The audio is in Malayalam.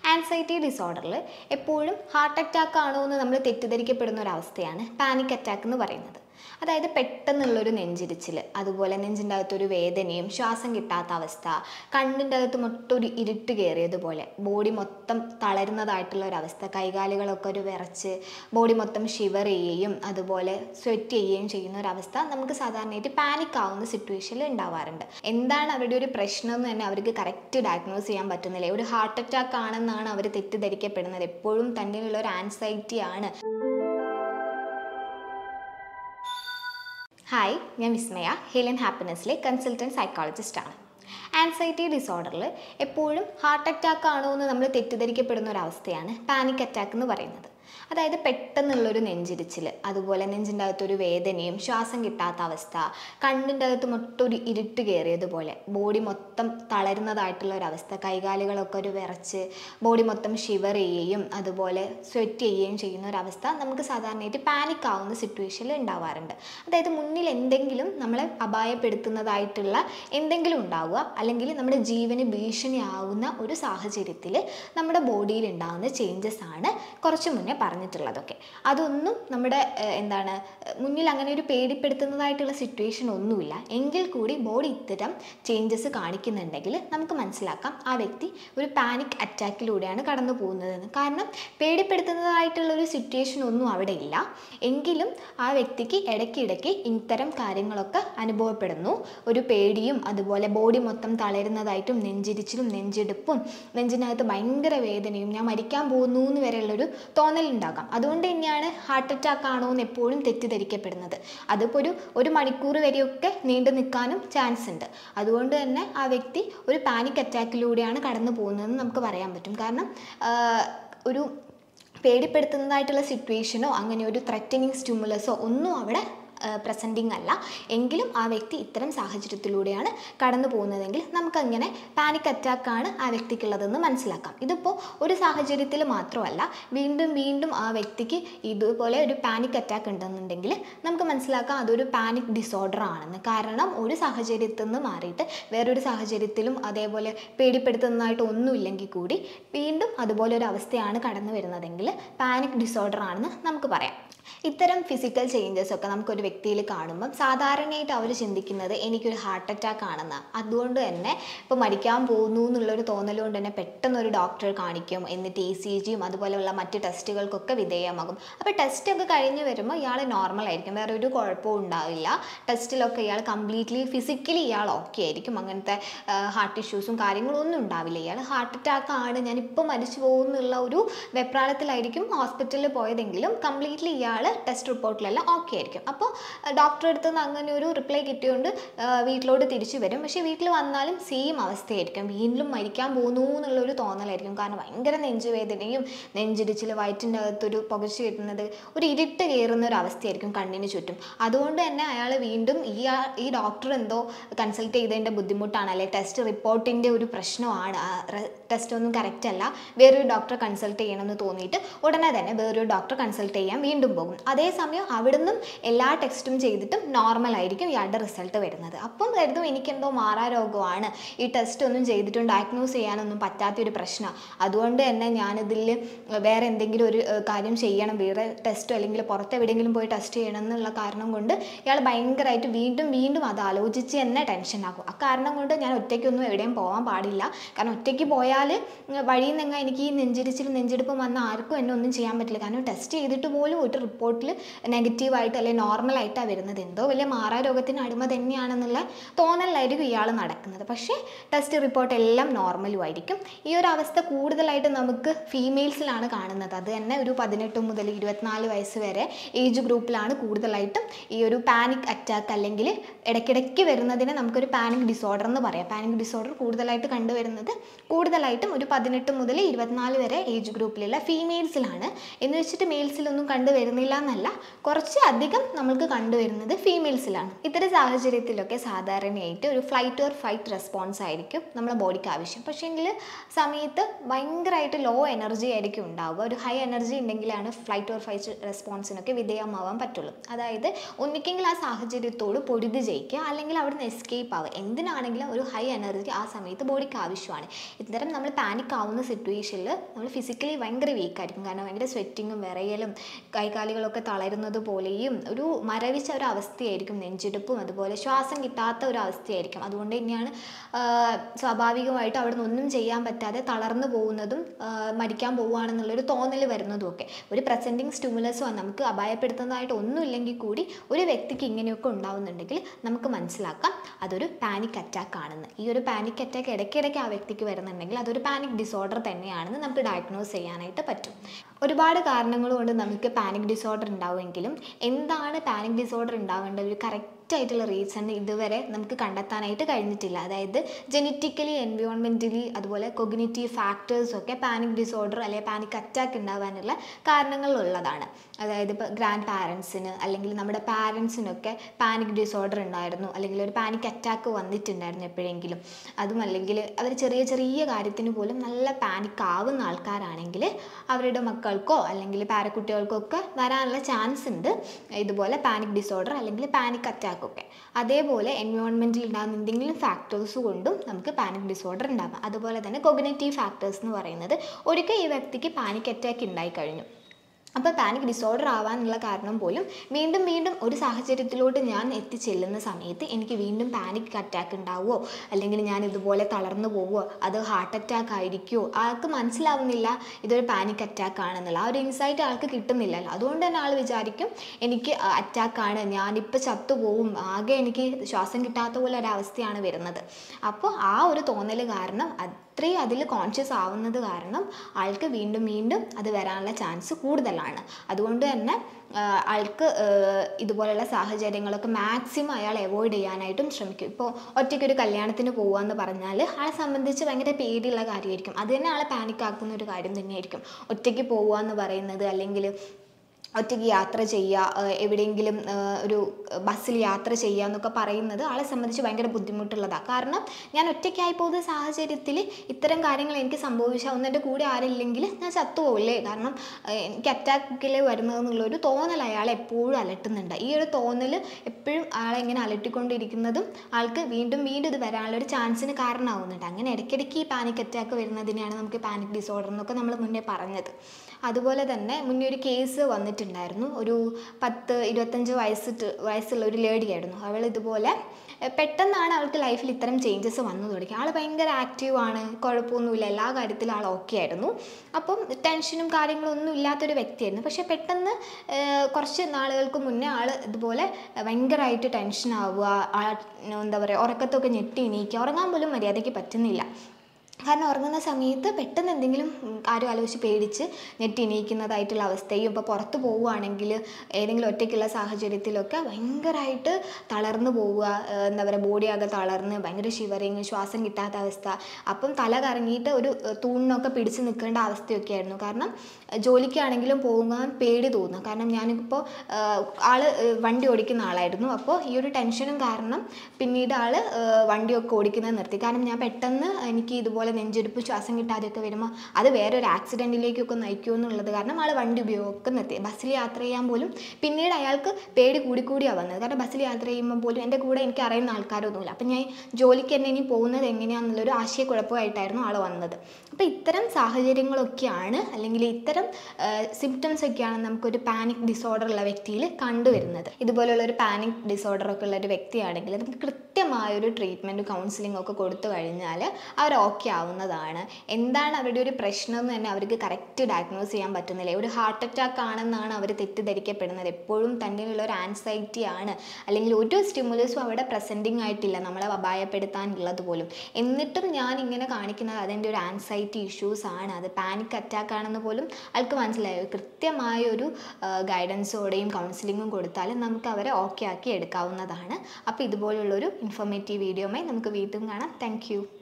ആൻസൈറ്റി ഡിസോർഡറിൽ എപ്പോഴും ഹാർട്ട് അറ്റാക്ക് ആണോ എന്ന് നമ്മൾ തെറ്റിദ്ധരിക്കപ്പെടുന്ന ഒരു അവസ്ഥയാണ് പാനിക് അറ്റാക്ക് എന്ന് പറയുന്നത് അതായത് പെട്ടെന്നുള്ളൊരു നെഞ്ചിരിച്ചിൽ അതുപോലെ നെഞ്ചിൻ്റെ അകത്തൊരു വേദനയും ശ്വാസം കിട്ടാത്ത അവസ്ഥ കണ്ണിൻ്റെ അകത്ത് മൊത്തം ഒരു ഇരുട്ട് കയറിയതുപോലെ ബോഡി മൊത്തം തളരുന്നതായിട്ടുള്ള ഒരു അവസ്ഥ കൈകാലുകളൊക്കെ ഒരു വിറച്ച് ബോഡി മൊത്തം ഷിവർ ചെയ്യുകയും അതുപോലെ സ്വെറ്റ് ചെയ്യുകയും ചെയ്യുന്ന ഒരു അവസ്ഥ നമുക്ക് സാധാരണയായിട്ട് പാനിക് ആവുന്ന സിറ്റുവേഷനിൽ ഉണ്ടാവാറുണ്ട് എന്താണ് അവരുടെ ഒരു പ്രശ്നം എന്ന് തന്നെ അവർക്ക് കറക്റ്റ് ഡയഗ്നോസ് ചെയ്യാൻ പറ്റുന്നില്ല ഒരു ഹാർട്ട് അറ്റാക്ക് ആണെന്നാണ് അവർ തെറ്റിദ്ധരിക്കപ്പെടുന്നത് എപ്പോഴും തന്നിലുള്ള ഒരു ആൻസൈറ്റി ആണ് ഹായ് ഞാൻ വിസ്മയ ഹീലൻ ഹാപ്പിനെസ്സിലെ കൺസൾട്ടൻറ്റ് സൈക്കോളജിസ്റ്റ് ആണ് ആൻസൈറ്റി ഡിസോർഡറിൽ എപ്പോഴും ഹാർട്ട് അറ്റാക്ക് ആണോ എന്ന് നമ്മൾ തെറ്റിദ്ധരിക്കപ്പെടുന്ന ഒരു അവസ്ഥയാണ് പാനിക് അറ്റാക്ക് എന്ന് പറയുന്നത് അതായത് പെട്ടെന്നുള്ളൊരു നെഞ്ചിരിച്ചിൽ അതുപോലെ നെഞ്ചിൻ്റെ അകത്തൊരു വേദനയും ശ്വാസം കിട്ടാത്ത അവസ്ഥ കണ്ണിൻ്റെ അകത്ത് മൊത്തം ഒരു ഇരുട്ട് കയറിയതുപോലെ ബോഡി മൊത്തം തളരുന്നതായിട്ടുള്ള ഒരു അവസ്ഥ കൈകാലുകളൊക്കെ ഒരു വിറച്ച് ബോഡി മൊത്തം ഷിവർ ചെയ്യുകയും അതുപോലെ സ്വെറ്റ് ചെയ്യുകയും ചെയ്യുന്ന ഒരു അവസ്ഥ നമുക്ക് സാധാരണയായിട്ട് പാനിക് ആവുന്ന സിറ്റുവേഷനിൽ ഉണ്ടാവാറുണ്ട് അതായത് മുന്നിൽ എന്തെങ്കിലും നമ്മളെ അപായപ്പെടുത്തുന്നതായിട്ടുള്ള എന്തെങ്കിലും ഉണ്ടാവുക അല്ലെങ്കിൽ നമ്മുടെ ജീവന് ഭീഷണിയാവുന്ന ഒരു സാഹചര്യത്തിൽ നമ്മുടെ ബോഡിയിൽ ഉണ്ടാകുന്ന ചേഞ്ചസ് ആണ് കുറച്ച് മുന്നേ പറഞ്ഞിട്ടുള്ളതൊക്കെ അതൊന്നും നമ്മുടെ ഏഹ്, എന്താണ് ഏഹ്, മുന്നിൽ അങ്ങനെ ഒരു പേടിപ്പെടുത്തുന്നതായിട്ടുള്ള സിറ്റുവേഷൻ ഒന്നുമില്ല എങ്കിൽ കൂടി ബോഡി ഇത്തരം ചേഞ്ചസ് കാണിക്കുന്നുണ്ടെങ്കിൽ നമുക്ക് മനസ്സിലാക്കാം ആ വ്യക്തി ഒരു പാനിക് അറ്റാക്കിലൂടെയാണ് കടന്നു പോകുന്നതെന്ന് കാരണം പേടിപ്പെടുത്തുന്നതായിട്ടുള്ള ഒരു സിറ്റുവേഷൻ ഒന്നും അവിടെ ഇല്ല എങ്കിലും ആ വ്യക്തിക്ക് ഇടയ്ക്കിടയ്ക്ക് ഇത്തരം കാര്യങ്ങളൊക്കെ അനുഭവപ്പെടുന്നു ഒരു പേടിയും അതുപോലെ ബോഡി മൊത്തം തളരുന്നതായിട്ടും നെഞ്ചിരിച്ചിലും നെഞ്ചെടുപ്പും നെഞ്ചിനകത്ത് ഭയങ്കര വേദനയും ഞാൻ മരിക്കാൻ പോകുന്നു എന്ന് വരെയുള്ളൊരു തോന്നലുണ്ടാകാം അതുകൊണ്ട് തന്നെയാണ് ഹാർട്ട് അറ്റാക്ക് ആണോ എന്ന് എപ്പോഴും തെറ്റിദ്ധരിക്കപ്പെടുന്നത് അതിപ്പോൾ ഒരു ഒരു മണിക്കൂർ വരെയൊക്കെ നീണ്ടു നിൽക്കാനും ചാൻസ് ഉണ്ട് അതുകൊണ്ട് തന്നെ ആ വ്യക്തി ഒരു പാനിക് അറ്റാക്കിലൂടെയാണ് കടന്നു പോകുന്നതെന്ന് നമുക്ക് പറയാൻ പറ്റും കാരണം ആ, ഒരു പേടിപ്പെടുത്തുന്നതായിട്ടുള്ള സിറ്റുവേഷനോ അങ്ങനെ ഒരു ത്രെറ്റനിങ് സ്റ്റിമുലസോ ഒന്നും അവിടെ പ്രസൻറ്റിങ് അല്ല എങ്കിലും ആ വ്യക്തി ഇത്തരം സാഹചര്യത്തിലൂടെയാണ് കടന്നു പോകുന്നതെങ്കിൽ നമുക്കങ്ങനെ പാനിക് അറ്റാക്കാണ് ആ വ്യക്തിക്കുള്ളതെന്ന് മനസ്സിലാക്കാം ഇതിപ്പോൾ ഒരു സാഹചര്യത്തിൽ മാത്രമല്ല വീണ്ടും വീണ്ടും ആ വ്യക്തിക്ക് ഇതുപോലെ ഒരു പാനിക് അറ്റാക്ക് ഉണ്ടെന്നുണ്ടെങ്കിൽ നമുക്ക് മനസ്സിലാക്കാം അതൊരു പാനിക് ഡിസോർഡർ ആണെന്ന് കാരണം ഒരു സാഹചര്യത്തിൽ നിന്ന് മാറിയിട്ട് വേറൊരു സാഹചര്യത്തിലും അതേപോലെ പേടിപ്പെടുത്തുന്നതായിട്ട് ഒന്നുമില്ലെങ്കിൽ കൂടി വീണ്ടും അതുപോലെ ഒരു അവസ്ഥയാണ് കടന്നു വരുന്നതെങ്കിൽ പാനിക് ഡിസോർഡർ ആണെന്ന് നമുക്ക് പറയാം ഇത്തരം ഫിസിക്കൽ ചേഞ്ചസ് ഒക്കെ നമുക്കൊരു വ്യക്തിയിൽ കാണുമ്പം സാധാരണയായിട്ട് അവർ ചിന്തിക്കുന്നത് എനിക്കൊരു ഹാർട്ട് അറ്റാക്ക് ആണെന്ന് അതുകൊണ്ട് തന്നെ ഇപ്പോൾ മരിക്കാൻ പോകുന്നു എന്നുള്ളൊരു തോന്നൽ കൊണ്ട് തന്നെ പെട്ടെന്ന് ഒരു ഡോക്ടറെ കാണിക്കും എന്നിട്ട് ഇ സി ജിയും അതുപോലെയുള്ള മറ്റ് ടെസ്റ്റുകൾക്കൊക്കെ വിധേയമാകും അപ്പോൾ ടെസ്റ്റ് ഒക്കെ കഴിഞ്ഞ് വരുമ്പോൾ ഇയാൾ നോർമൽ ആയിരിക്കും വേറെ ഒരു കുഴപ്പവും ഉണ്ടാവില്ല ടെസ്റ്റിലൊക്കെ ഇയാൾ കംപ്ലീറ്റ്ലി ഫിസിക്കലി ഇയാൾ ഓക്കെ ആയിരിക്കും അങ്ങനത്തെ ഹാർട്ട് ഇഷ്യൂസും കാര്യങ്ങളും ഒന്നും ഉണ്ടാവില്ല ഇയാൾ ഹാർട്ട് അറ്റാക്ക് ആണ് ഞാനിപ്പോൾ മരിച്ചു പോകുന്നുള്ള ഒരു വെപ്രാളത്തിലായിരിക്കും ഹോസ്പിറ്റലിൽ പോയതെങ്കിലും കംപ്ലീറ്റ്ലി ഇയാൾ ടെസ്റ്റ് റിപ്പോർട്ടിലെല്ലാം ഓക്കെ ആയിരിക്കും അപ്പോൾ ഡോക്ടറെ അടുത്ത് നിന്ന് അങ്ങനെ ഒരു റിപ്ലൈ കിട്ടിയോണ്ട് ആ, വീട്ടിലോട്ട് തിരിച്ചു വരും പക്ഷേ വീട്ടിൽ വന്നാലും സെയിം അവസ്ഥയായിരിക്കും വീണ്ടും മരിക്കാൻ പോകുന്നു എന്നുള്ളൊരു തോന്നലായിരിക്കും കാരണം ഭയങ്കര നെഞ്ചുവേദനയും നെഞ്ചിടിച്ചിൽ വയറ്റിൻ്റെ അകത്തൊരു പുകച്ചു കിട്ടുന്നത് ഒരു ഇരുട്ട് കയറുന്ന ഒരു അവസ്ഥയായിരിക്കും കണ്ണിന് ചുറ്റും അതുകൊണ്ട് തന്നെ അയാൾ വീണ്ടും ഈ ആ- ഈ ഡോക്ടർ എന്തോ കൺസൾട്ട് ചെയ്തതിൻ്റെ ബുദ്ധിമുട്ടാണ് അല്ലെ ടെസ്റ്റ് റിപ്പോർട്ടിൻ്റെ ഒരു പ്രശ്നമാണ് ടെസ്റ്റ് ഒന്നും കറക്റ്റ് അല്ല വേറൊരു ഡോക്ടറെ കൺസൾട്ട് ചെയ്യണമെന്ന് തോന്നിയിട്ട് ഉടനെ തന്നെ വേറൊരു ഡോക്ടറെ കൺസൾട്ട് ചെയ്യാൻ വീണ്ടും പോകും അതേസമയം അവിടുന്നും എല്ലാ ടെസ്റ്റും ചെയ്തിട്ടും നോർമൽ ആയിരിക്കും ഇയാളുടെ റിസൾട്ട് വരുന്നത് അപ്പം കരുതും എനിക്കെന്തോ മാറാ രോഗമാണ് ഈ ടെസ്റ്റ് ഒന്നും ചെയ്തിട്ടും ഡയഗ്നോസ് ചെയ്യാനൊന്നും പറ്റാത്തൊരു പ്രശ്നമാണ് അതുകൊണ്ട് തന്നെ ഞാനിതിൽ വേറെ എന്തെങ്കിലും ഒരു ഏഹ്, കാര്യം ചെയ്യണം വേറെ ടെസ്റ്റോ അല്ലെങ്കിൽ പുറത്തെവിടെയെങ്കിലും പോയി ടെസ്റ്റ് ചെയ്യണം എന്നുള്ള കാരണം കൊണ്ട് ഇയാൾ ഭയങ്കരമായിട്ട് വീണ്ടും വീണ്ടും അത് ആലോചിച്ച് തന്നെ ടെൻഷൻ ആക്കും ആ കാരണം കൊണ്ട് ഞാൻ ഒറ്റയ്ക്കൊന്നും എവിടെയും പോകാൻ പാടില്ല കാരണം ഒറ്റയ്ക്ക് പോയാൽ വഴിയിൽ നിന്നെങ്കിൽ എനിക്ക് ഈ നെഞ്ചിരിച്ചിലും നെഞ്ചെടുപ്പും വന്ന ആർക്കും എന്നെ ഒന്നും ചെയ്യാൻ പറ്റില്ല കാരണം ടെസ്റ്റ് ചെയ്തിട്ട് പോലും ഒരു റിപ്പോർട്ടിൽ നെഗറ്റീവായിട്ട് അല്ലെങ്കിൽ നോർമലായിട്ടാണ് വരുന്നത് എന്തോ വലിയ മാറാ രോഗത്തിന് അടിമ തന്നെയാണെന്നുള്ള തോന്നലായിരിക്കും ഇയാൾ നടക്കുന്നത് പക്ഷേ ടെസ്റ്റ് റിപ്പോർട്ട് എല്ലാം നോർമലും ആയിരിക്കും ഈ ഒരു അവസ്ഥ കൂടുതലായിട്ട് നമുക്ക് ഫീമെയിൽസിലാണ് കാണുന്നത് അത് തന്നെ ഒരു പതിനെട്ട് മുതൽ ഇരുപത്തിനാല് വയസ്സ് വരെ ഏജ് ഗ്രൂപ്പിലാണ് കൂടുതലായിട്ടും ഈ ഒരു പാനിക് അറ്റാക്ക് അല്ലെങ്കിൽ ഇടയ്ക്കിടയ്ക്ക് വരുന്നതിനെ നമുക്കൊരു പാനിക് ഡിസോർഡർ എന്ന് പറയാം പാനിക് ഡിസോർഡർ കൂടുതലായിട്ട് കണ്ടുവരുന്നത് കൂടുതലായിട്ടും ഒരു പതിനെട്ട് മുതൽ ഇരുപത്തിനാല് വരെ ഏജ് ഗ്രൂപ്പിലുള്ള ഫീമെയിൽസിലാണ് എന്ന് വെച്ചിട്ട് മെയിൽസിലൊന്നും കണ്ടുവരുന്നില്ല കാണുന്നില്ല എന്നല്ല കുറച്ച് അധികം നമുക്ക് കണ്ടുവരുന്നത് ഫീമെയിൽസിലാണ് ഇത്തരം സാഹചര്യത്തിലൊക്കെ സാധാരണയായിട്ട് ഒരു ഫ്ലൈറ്റ് ഓർ ഫൈറ്റ് റെസ്പോൺസ് ആയിരിക്കും നമ്മുടെ ബോഡിക്ക് ആവശ്യം പക്ഷേങ്കിൽ സമയത്ത് ഭയങ്കരമായിട്ട് ലോ എനർജി ആയിരിക്കും ഉണ്ടാവുക ഒരു ഹൈ എനർജി ഉണ്ടെങ്കിലാണ് ഫ്ലൈറ്റ് ഓർ ഫൈറ്റ് റെസ്പോൺസിനൊക്കെ വിധേയമാവാൻ പറ്റുള്ളൂ അതായത് ഒന്നിക്കെങ്കിൽ ആ സാഹചര്യത്തോട് പൊരുതി ജയിക്കുക അല്ലെങ്കിൽ അവിടുന്ന് എസ്കേപ്പ് ആവുക എന്തിനാണെങ്കിലും ഒരു ഹൈ എനർജി ആ സമയത്ത് ബോഡിക്ക് ആവശ്യമാണ് ഇത്തരം നമ്മൾ പാനിക് ആവുന്ന സിറ്റുവേഷനിൽ നമ്മൾ ഫിസിക്കലി ഭയങ്കര വീക്ക് ആയിരിക്കും കാരണം ഭയങ്കര സ്വെറ്റിങ്ങും വിറയലും കൈകാലുകളൊക്കെ തളരുന്നത് പോലെയും ഒരു മരവിച്ച ഒരു അവസ്ഥയായിരിക്കും നെഞ്ചിടിപ്പും അതുപോലെ ശ്വാസം കിട്ടാത്ത ഒരു അവസ്ഥയായിരിക്കും അതുകൊണ്ട് തന്നെയാണ് ആ, സ്വാഭാവികമായിട്ട് അവിടെ നിന്ന് ഒന്നും ചെയ്യാൻ പറ്റാതെ തളർന്നു പോകുന്നതും ആ, മരിക്കാൻ പോവുകയാണെന്നുള്ളൊരു തോന്നൽ വരുന്നതും ഒക്കെ ഒരു പ്രസൻറ്റിങ് സ്റ്റിമുലസോ നമുക്ക് അപായപ്പെടുത്തുന്നതായിട്ട് ഒന്നുമില്ലെങ്കിൽ കൂടി ഒരു വ്യക്തിക്ക് ഇങ്ങനെയൊക്കെ ഉണ്ടാവുന്നുണ്ടെങ്കിൽ നമുക്ക് മനസ്സിലാക്കാം അതൊരു പാനിക് അറ്റാക്ക് ആണെന്ന് ഈ ഒരു പാനിക് അറ്റാക്ക് ഇടയ്ക്കിടയ്ക്ക് ആ വ്യക്തിക്ക് വരുന്നുണ്ടെങ്കിൽ അതൊരു പാനിക് ഡിസോർഡർ തന്നെയാണെന്ന് നമുക്ക് ഡയഗ്നോസ് ചെയ്യാനായിട്ട് പറ്റും ഒരുപാട് കാരണങ്ങൾ കൊണ്ട് നമുക്ക് പാനിക് ഡിസോർഡർ ഉണ്ടാവുമെങ്കിലും എന്താണ് പാനിക് ഡിസോർഡർ ഉണ്ടാവേണ്ട ഒരു കറക്റ്റ് ആയിട്ടുള്ള റീസൺ ഇതുവരെ നമുക്ക് കണ്ടെത്താനായിട്ട് കഴിഞ്ഞിട്ടില്ല അതായത് ജനറ്റിക്കലി എൻവയോൺമെൻറ്റലി അതുപോലെ കൊഗ്നിറ്റീവ് ഫാക്ടേഴ്സ് ഒക്കെ പാനിക് ഡിസോർഡർ അല്ലെങ്കിൽ പാനിക് അറ്റാക്ക് ഉണ്ടാവാനുള്ള കാരണങ്ങളുള്ളതാണ് അതായത് ഇപ്പോൾ ഗ്രാൻഡ് പാരൻസിന് അല്ലെങ്കിൽ നമ്മുടെ പാരൻസിനൊക്കെ പാനിക് ഡിസോർഡർ ഉണ്ടായിരുന്നു അല്ലെങ്കിൽ ഒരു പാനിക് അറ്റാക്ക് വന്നിട്ടുണ്ടായിരുന്നു എപ്പോഴെങ്കിലും അതും അല്ലെങ്കിൽ അവർ ചെറിയ ചെറിയ കാര്യത്തിന് പോലും നല്ല പാനിക് ആവുന്ന ആൾക്കാരാണെങ്കിൽ അവരുടെ മക്കൾക്കോ അല്ലെങ്കിൽ പാരക്കുട്ടികൾക്കോ ഒക്കെ വരാനുള്ള ചാൻസ് ഉണ്ട് ഇതുപോലെ പാനിക് ഡിസോർഡർ അല്ലെങ്കിൽ പാനിക് അറ്റാക്ക് ഒക്കെ അതേപോലെ എൻവയോൺമെൻറ്റിൽ ഉണ്ടാകുന്ന എന്തെങ്കിലും ഫാക്ടേഴ്സ് കൊണ്ടും നമുക്ക് പാനിക് ഡിസോർഡർ ഉണ്ടാകാം അതുപോലെ തന്നെ കൊഗ്നേറ്റീവ് ഫാക്ടേഴ്സ് എന്ന് പറയുന്നത് ഒരിക്കൽ ഈ വ്യക്തിക്ക് പാനിക് അറ്റാക്ക് ഉണ്ടായി കഴിഞ്ഞു അപ്പോൾ പാനിക് ഡിസോർഡർ ആവാനുള്ള കാരണം പോലും വീണ്ടും വീണ്ടും ഒരു സാഹചര്യത്തിലോട്ട് ഞാൻ എത്തിച്ചെല്ലുന്ന സമയത്ത് എനിക്ക് വീണ്ടും പാനിക് അറ്റാക്ക് ഉണ്ടാവുമോ അല്ലെങ്കിൽ ഞാൻ ഇതുപോലെ തളർന്നു പോവുമോ അത് ഹാർട്ട് അറ്റാക്ക് ആയിരിക്കുമോ ആൾക്ക് മനസ്സിലാവുന്നില്ല ഇതൊരു പാനിക് അറ്റാക്ക് ആണെന്നുള്ള ആ ഒരു ഇൻസൈറ്റ് ആൾക്ക് കിട്ടുന്നില്ലല്ലോ അതുകൊണ്ട് തന്നെ ആൾ വിചാരിക്കും എനിക്ക് അറ്റാക്കാണ് ഞാനിപ്പോൾ ചത്തുപോകും ആകെ എനിക്ക് ശ്വാസം കിട്ടാത്ത പോലെ ഒരവസ്ഥയാണ് വരുന്നത് അപ്പോൾ ആ ഒരു തോന്നൽ കാരണം അത്രയും അതിൽ കോൺഷ്യസ് ആവുന്നത് കാരണം ആൾക്ക് വീണ്ടും വീണ്ടും അത് വരാനുള്ള ചാൻസ് കൂടുതലാണ് അതുകൊണ്ട് തന്നെ ആ, ആൾക്ക് ആ, ഇതുപോലുള്ള സാഹചര്യങ്ങളൊക്കെ മാക്സിമം അയാൾ അവോയ്ഡ് ചെയ്യാനായിട്ടും ശ്രമിക്കും ഇപ്പോൾ ഒറ്റയ്ക്കൊരു കല്യാണത്തിന് പോകുകയെന്ന് പറഞ്ഞാൽ ആളെ സംബന്ധിച്ച് ഭയങ്കര പേടിയുള്ള കാര്യമായിരിക്കും അത് തന്നെ ആളെ പാനിക് ആക്കുന്ന ഒരു കാര്യം തന്നെയായിരിക്കും ഒറ്റയ്ക്ക് പോകുക എന്ന് പറയുന്നത് അല്ലെങ്കിൽ ഒറ്റയ്ക്ക് യാത്ര ചെയ്യുക ഏഹ് എവിടെയെങ്കിലും ഏഹ് ഒരു ബസ്സിൽ യാത്ര ചെയ്യുക എന്നൊക്കെ പറയുന്നത് ആളെ സംബന്ധിച്ച് ഭയങ്കര ബുദ്ധിമുട്ടുള്ളതാണ് കാരണം ഞാൻ ഒറ്റയ്ക്കായി പോകുന്ന സാഹചര്യത്തിൽ ഇത്തരം കാര്യങ്ങൾ എനിക്ക് സംഭവിച്ചാൽ ഒന്ന് എൻ്റെ കൂടെ ആരില്ലെങ്കിൽ ഞാൻ ചത്തുപോകില്ലേ കാരണം ഏഹ് എനിക്ക് അറ്റാക്കിൽ വരുന്നതെന്നുള്ളൊരു തോന്നൽ അയാളെ എപ്പോഴും അലട്ടുന്നുണ്ട് ഈ ഒരു തോന്നൽ എപ്പോഴും ആളെ ഇങ്ങനെ അലട്ടിക്കൊണ്ടിരിക്കുന്നതും ആൾക്ക് വീണ്ടും വീണ്ടും ഇത് വരാനുള്ള ഒരു ചാൻസിന് കാരണമാവുന്നുണ്ട് അങ്ങനെ ഇടയ്ക്കിടയ്ക്ക് ഈ പാനിക് അറ്റാക്ക് വരുന്നതിനെയാണ് നമുക്ക് പാനിക് ഡിസോർഡർ എന്നൊക്കെ നമ്മൾ മുന്നേ പറഞ്ഞത് അതുപോലെ തന്നെ മുന്നേ ഒരു കേസ് വന്നിട്ടുണ്ടായിരുന്നു ഒരു പത്ത് ഇരുപത്തഞ്ച് വയസ്സിട്ട് വയസ്സുള്ള ഒരു ലേഡിയായിരുന്നു അവൾ ഇതുപോലെ എഹ് പെട്ടെന്നാണ് അവൾക്ക് ലൈഫിൽ ഇത്തരം ചേഞ്ചസ് വന്നു തുടങ്ങി ആൾ ഭയങ്കര ആക്റ്റീവാണ് കുഴപ്പമൊന്നുമില്ല എല്ലാ കാര്യത്തിലും ആൾ ഓക്കെ ആയിരുന്നു അപ്പം ടെൻഷനും കാര്യങ്ങളും ഒന്നും ഇല്ലാത്തൊരു വ്യക്തിയായിരുന്നു പക്ഷെ പെട്ടെന്ന് ഏഹ് കുറച്ച് നാളുകൾക്ക് മുന്നേ ആൾ ഇതുപോലെ ഭയങ്കരമായിട്ട് ടെൻഷൻ ആവുക ആൾ എന്താ പറയുക ഉറക്കത്തൊക്കെ ഞെട്ടി എണീക്കുക ഉറങ്ങാൻ പോലും മര്യാദയ്ക്ക് പറ്റുന്നില്ല കാരണം ഉറങ്ങുന്ന സമയത്ത് പെട്ടെന്ന് എന്തെങ്കിലും ഉം, കാര്യം ആലോചിച്ച് പേടിച്ച് ഞെട്ടി എണീക്കുന്നതായിട്ടുള്ള അവസ്ഥയും ഇപ്പോൾ പുറത്ത് പോവുകയാണെങ്കിൽ ഏതെങ്കിലും ഒറ്റയ്ക്കുള്ള സാഹചര്യത്തിലൊക്കെ ഭയങ്കരമായിട്ട് തളർന്നു പോവുക ഏഹ്, എന്താ പറയുക ബോഡിയാകെ തളർന്ന് ഭയങ്കര ഷിവറിങ് ശ്വാസം കിട്ടാത്ത അവസ്ഥ അപ്പം തല കറങ്ങിയിട്ട് ഒരു ഏഹ്, തൂണിനൊക്കെ പിടിച്ച് നിൽക്കേണ്ട അവസ്ഥയൊക്കെ ആയിരുന്നു കാരണം ഏഹ്, ജോലിക്കാണെങ്കിലും പോകാൻ പേടി തോന്നുക കാരണം ഞാനിപ്പോൾ ഏഹ്, ആള് ഏഹ്, വണ്ടി ഓടിക്കുന്ന ആളായിരുന്നു അപ്പോൾ ഈ ഒരു ടെൻഷനും കാരണം പിന്നീട് ആള് ഏഹ്, വണ്ടിയൊക്കെ ഓടിക്കുന്നത് നിർത്തി കാരണം ഞാൻ പെട്ടെന്ന് എനിക്ക് ഇതുപോലെ നെഞ്ചെടുപ്പ് ശ്വാസം കിട്ടാതെയൊക്കെ വരുമ്പോൾ അത് വേറെ ഒരു ആക്സിഡൻറ്റിലേക്കൊക്കെ നയിക്കുമോ എന്നുള്ളത് കാരണം ആൾ വണ്ടി ഉപയോഗമൊക്കെ നിർത്തി ബസ്സിൽ യാത്ര ചെയ്യാൻ പോലും പിന്നീട് അയാൾക്ക് പേടി കൂടിക്കൂടിയാണ് വന്നത് കാരണം ബസ്സിൽ യാത്ര ചെയ്യുമ്പോൾ പോലും എൻ്റെ കൂടെ എനിക്ക് അറിയുന്ന ആൾക്കാരൊന്നുമില്ല അപ്പം ഞാൻ ജോലിക്ക് തന്നെ ഇനി പോകുന്നത് എങ്ങനെയാണെന്നുള്ളൊരു ആശയക്കുഴപ്പമായിട്ടായിരുന്നു ആൾ വന്നത് അപ്പോൾ ഇത്തരം സാഹചര്യങ്ങളൊക്കെയാണ് അല്ലെങ്കിൽ ഇത്തരം സിംറ്റംസ് ഒക്കെയാണ് നമുക്കൊരു പാനിക് ഡിസോർഡർ ഉള്ള വ്യക്തിയിൽ കണ്ടുവരുന്നത് ഇതുപോലുള്ള ഒരു പാനിക് ഡിസോർഡർ ഒക്കെ ഉള്ള ഒരു വ്യക്തിയാണെങ്കിൽ നമുക്ക് കൃത്യമായൊരു ട്രീറ്റ്മെൻറ്റ് കൗൺസിലിംഗ് ഒക്കെ കൊടുത്തു കഴിഞ്ഞാൽ അവർ ഓക്കെ ആവുന്നതാണ് എന്താണ് അവരുടെ ഒരു പ്രശ്നം എന്ന് തന്നെ അവർക്ക് കറക്റ്റ് ഡയഗ്നോസ് ചെയ്യാൻ പറ്റുന്നില്ല ഒരു ഹാർട്ട് അറ്റാക്ക് ആണെന്നാണ് അവർ തെറ്റിദ്ധരിക്കപ്പെടുന്നത് എപ്പോഴും തന്നിലുള്ള ഒരു ആൻസൈറ്റി ആണ് അല്ലെങ്കിൽ ഒരു സ്റ്റിമുലസും അവിടെ പ്രസൻറ്റിങ് ആയിട്ടില്ല നമ്മളെ അപായപ്പെടുത്താനുള്ളത് പോലും എന്നിട്ടും ഞാൻ ഇങ്ങനെ കാണിക്കുന്നത് അതെൻ്റെ ഒരു ആൻസൈറ്റി ഇഷ്യൂസ് ആണ് അത് പാനിക് അറ്റാക്ക് ആണെന്ന് പോലും ആൾക്ക് മനസ്സിലായോ കൃത്യമായ ഒരു ഗൈഡൻസോടെയും കൗൺസിലിങ്ങും കൊടുത്താൽ നമുക്ക് അവരെ ഓക്കെ ആക്കി എടുക്കാവുന്നതാണ് അപ്പോൾ ഇതുപോലുള്ളൊരു ഇൻഫോർമേറ്റീവ് വീഡിയോയുമായി നമുക്ക് വീണ്ടും കാണാം താങ്ക്